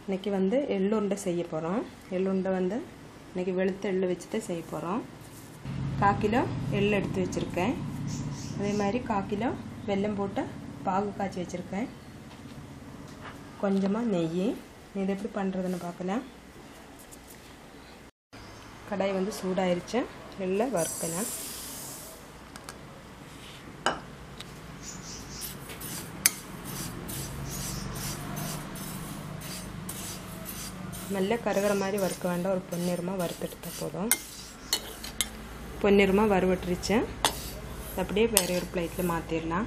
இன்றைக்கி வந்து எள்ளுருண்டை செய்ய போகிறோம் எள்ளுருண்டை வந்து இன்றைக்கி வெளுத்த எள்ளு வச்சு தான் செய்ய போகிறோம் கால் கிலோ எள் எடுத்து வச்சுருக்கேன் அதே மாதிரி கால் கிலோ வெல்லம் போட்டு பாகு காய்ச்சி வச்சுருக்கேன் கொஞ்சமாக நெய் இது எப்படி பண்ணுறதுன்னு பார்க்கலாம் கடாய் வந்து சூடாயிருச்சு எள்ளை வறுக்கலாம் மெல்ல கருகிற மாதிரி வறுக்க வேண்டாம் ஒரு பொன்னிறமாக வறுத்துட்டு போதும் பொன்னிறமாக வறுவட்டுருச்சேன் அப்படியே வேறு ஒரு பிளேட்டில் மாற்றிடலாம்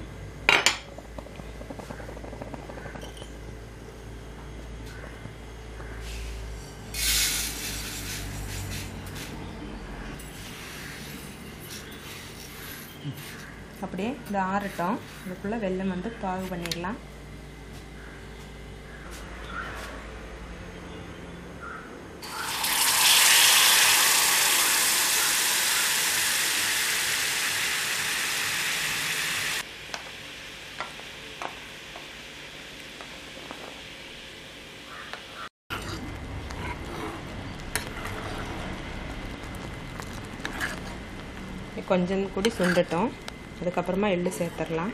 அப்படியே இந்த ஆறட்டும் இதுக்குள்ளே வெல்லம் வந்து பாகு பண்ணிடலாம் கொஞ்சம் கூடி சுண்டட்டும் அதுக்கப்புறமா எள்ளு சேர்த்துடலாம்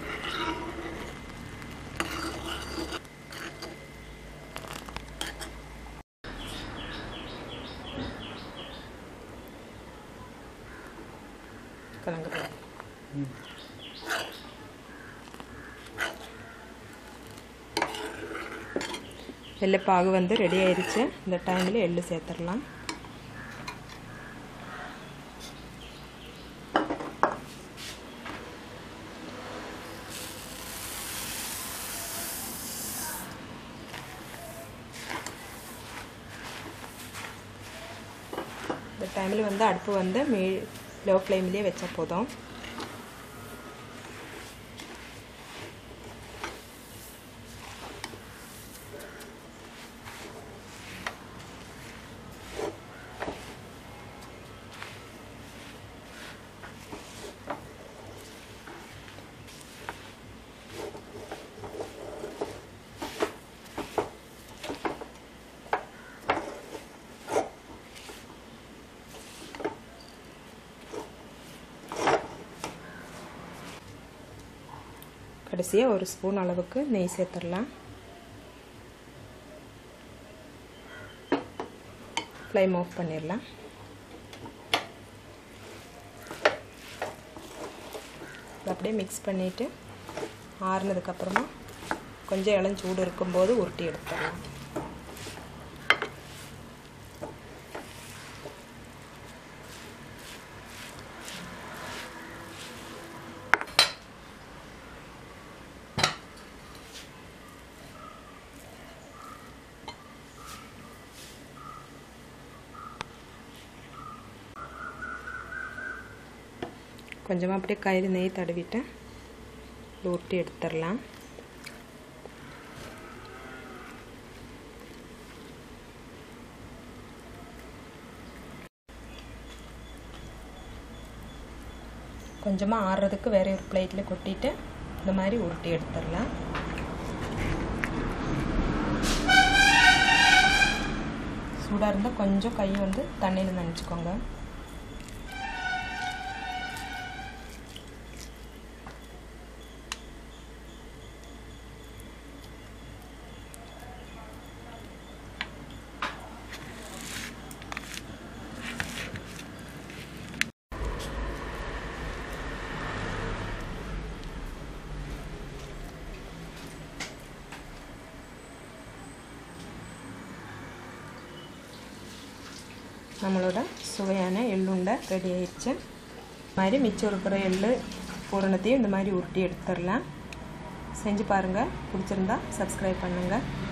கலங்க வெள்ளைப்பாகு வந்து ரெடி ஆயிடுச்சு இந்த டைமில் எள்ளு சேர்த்துடலாம் இந்த டைமில் வந்து அடுப்பு வந்து மீ லோ ஃப்ளேம்லேயே வச்சா போதும் கடைசியாக ஒரு ஸ்பூன் அளவுக்கு நெய் சேர்த்துடலாம் ஃப்ளைம் ஆஃப் பண்ணிடலாம் அப்படியே மிக்ஸ் பண்ணிவிட்டு ஆறுனதுக்கப்புறமா கொஞ்சம் இளஞ்சூடு இருக்கும்போது உருட்டி எடுத்துடலாம் கொஞ்சமாக அப்படியே கயிறு நெய் தடவிட்டு ஊட்டி எடுத்துடலாம் கொஞ்சமாக ஆறுறதுக்கு வேற ஒரு பிளேட்டில் கொட்டிட்டு இந்த மாதிரி உருட்டி எடுத்துடலாம் சூடாக இருந்தால் கொஞ்சம் கையை வந்து தண்ணியில் நினச்சிக்கோங்க நம்மளோட சுவையான எள்ளுண்டை ரெடி ஆயிடுச்சு மாதிரி மிச்சம் இருக்கிற எள்ளு பூரணத்தையும் இந்த மாதிரி உருட்டி எடுத்துடலாம் செஞ்சு பாருங்கள் பிடிச்சிருந்தா சப்ஸ்கிரைப் பண்ணுங்கள்